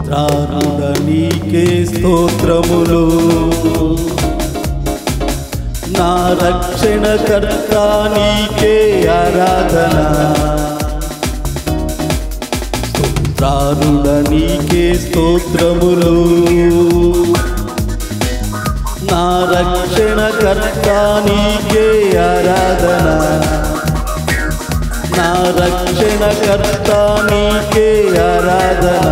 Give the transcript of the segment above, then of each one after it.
స్తోత్రారుడ నీకే స్తోత్రములు నా రక్షణకర్త నీకే ఆరాధన స్తోత్రారుడ నీకే స్తోత్రములు నా రక్షణకర్త నీకే ఆరాధన నా రక్షణకర్త నీకే ఆరాధన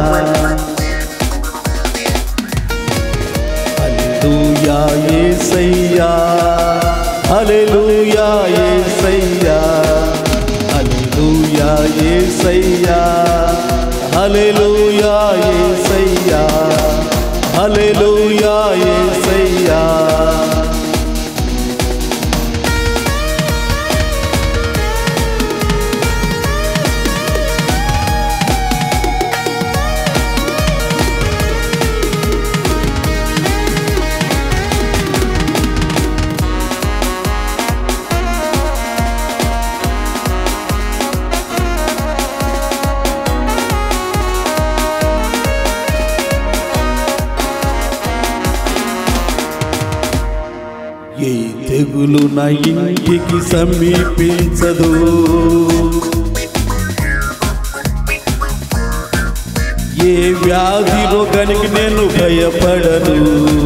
హల్లెలూయా యేసయ్యా హల్లెలూయా యేసయ్యా హల్లెలూయా యేసయ్యా హల్లెలూయా యేసయ్యా హల్లెలూయా యేసయ్యా ఏ తెగులు నా ఇంటికి సమీపించదు ఏ వ్యాధి రోగానికి నేను భయపడను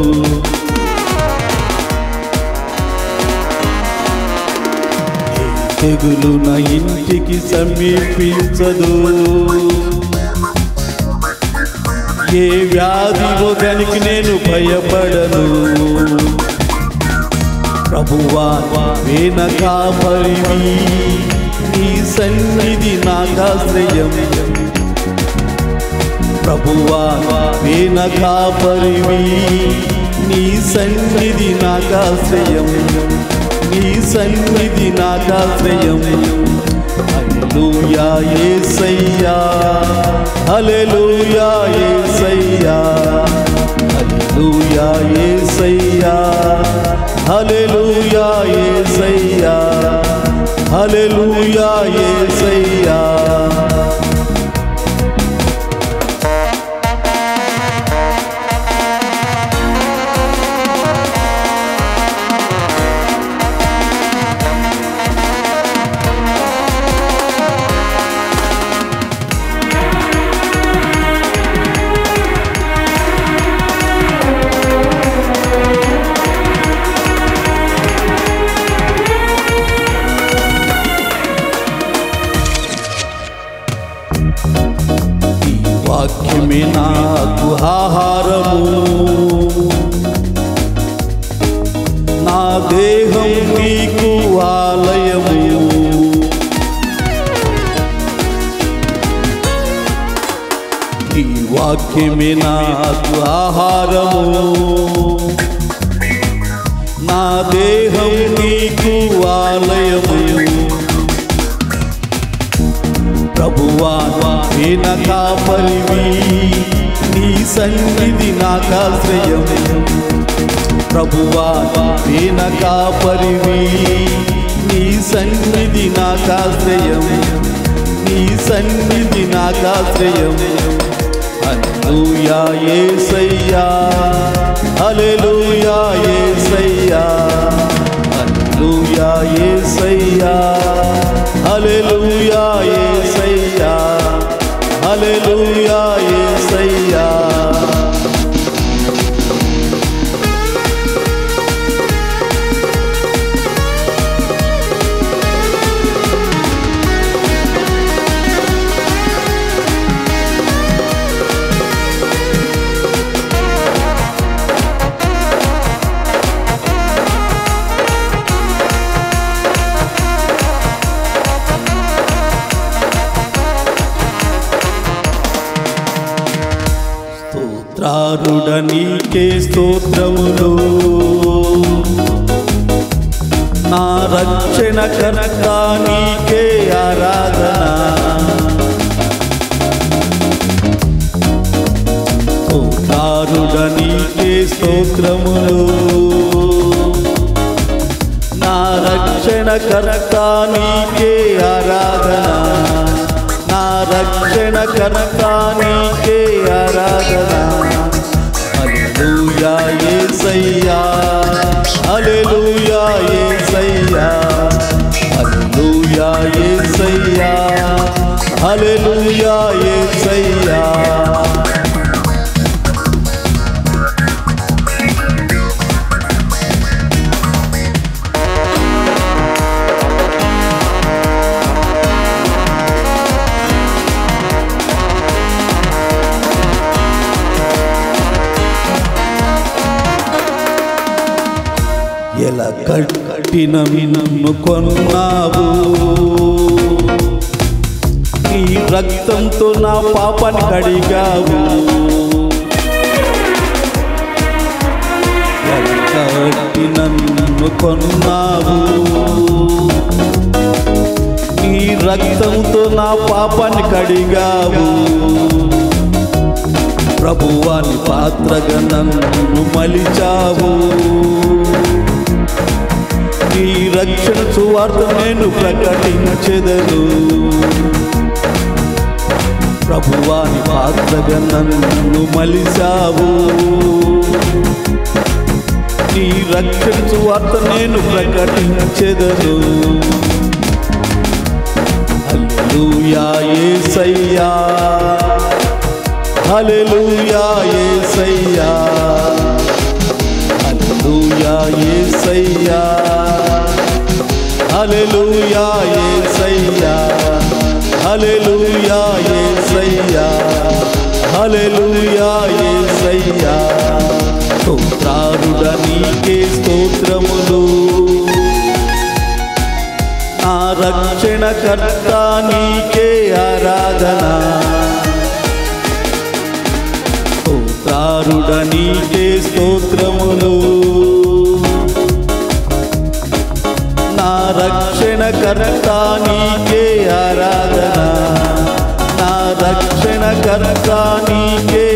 ఏ తెగులు నా ఇంటికి సమీపించదు ఏ వ్యాధి రోగానికి నేను భయపడను ప్రభువా వేన కాపరివి నీ సన్నిధి నాకాశ్రయం ప్రభువా వేన కాపరివి నీ సన్నిధి నాకాశ్రయం నీ సన్నిధి నాకాశ్రయం హల్లెలూయా యేసయ్యా హల్లెలూయా యేసయ్యా హల్లెలూయా యేసయ్యా హల్లెలూయా యేసయ్యా హల్లెలూయా యేసయ్యా ఈ వాక్యమే నాకు ఆహారము నా దేహం నీకు ఆలయము ఈ వాక్యమే నాకు ఆహారము నా దేహం నీకు ఆలయము ప్రభువా వేన కాపరివి నీ సన్నిధి నాకాశ్రయం ప్రభువా వేన కాపరివి నీ సన్నిధి నాకాశ్రయం నీ సన్నిధి నాకాశ్రయం హల్లెలూయా యేసయ్యా హల్లెలూయా యేసయ్యా హల్లెలూయా యేసయ్యా హల్లెలూయా యేసయ్యా హల్లెలూయా యేసయ్యా స్తోత్రారుడ నీకే స్తోత్రములు నా రక్షణ కర్త నీకే ఆరాధన స్తోత్రారుడ నీకే స్తోత్రములు నా రక్షణ కర్త నీకే ఆరాధన నా రక్షణ కర్త నీకే ఆరాధన కట్టిన నన్ను కొన్నావు నీ రక్తంతో నా పాపాన్ని కడిగావు కట్టి నన్ను కొన్నావు నీ రక్తంతో నా పాపాన్ని కడిగావు ప్రభువాని పాత్రగా నన్ను మలిచావు నీ రక్షణ సువార్త నేను ప్రకటించెదను ప్రభువాని పాత్రగా నన్ను మలిచావు నీ రక్షణ సువార్త నేను ప్రకటించెదను హల్లెలూయా యేసయ్యా హల్లెలూయా యేసయ్యా హల్లెలూయా యేసయ్యా హల్లెలూయా యేసయ్యా హల్లెలూయా యేసయ్యా హల్లెలూయా యేసయ్యా స్తోత్రారుడ నీకే స్తోత్రములు నా రక్షణకర్త నీకే ఆరాధన స్తోత్రారుడ నీకే స్తోత్రములు నా రక్షణకర్త నీకే ఆరాధన నా రక్షణకర్త నీకే